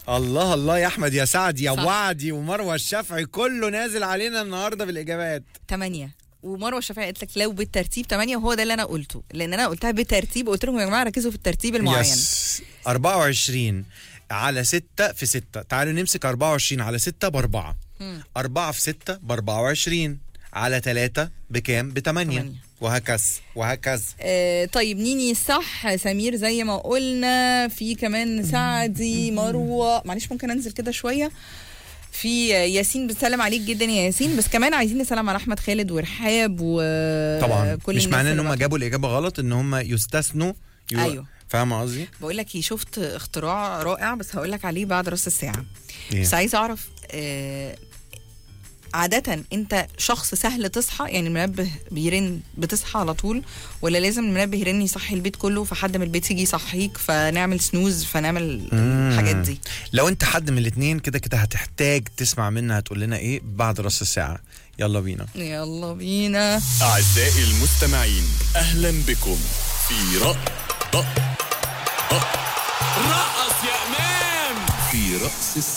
الله الله يا احمد يا سعد يا صح. وعدي ومروه الشافعي كله نازل علينا النهارده بالاجابات 8 ومروه الشافعي قالت لك لو بالترتيب 8 وهو ده اللي انا قلته لان انا قلتها بالترتيب قلت لهم يا جماعه ركزوا في الترتيب المعين يس 24 على 6 في 6 تعالوا نمسك 24 على 6 بأربعة مم. 4 في 6 ب 24 على 3 بكام؟ ب 8 تمانية. وهكذا وهكذا آه طيب نيني صح سمير زي ما قلنا في كمان سعدي مروه معلش ممكن انزل كده شويه في ياسين بنسلم عليك جدا يا ياسين بس كمان عايزين نسلم على احمد خالد ورحاب و طبعا كل مش الناس معناه ان اللي هم بعتوا. جابوا الاجابه غلط ان هم يستثنوا يو... أيوه. فاهمه قصدي؟ بقول لك إيه، شفت اختراع رائع بس هقول لك عليه بعد راس الساعه إيه؟ بس عايزه اعرف آه عادة انت شخص سهل تصحى يعني المنبه بيرن بتصحى على طول ولا لازم المنبه يرن يصحي البيت كله فحد من البيت يجي يصحيك فنعمل سنوز فنعمل مم. الحاجات دي لو انت حد من الاثنين كده كده هتحتاج تسمع منها هتقول لنا ايه بعد راس الساعه يلا بينا يلا بينا أعزائي المستمعين أهلا بكم في رأ رأ رأ رقص يا إمام في رأس الساعة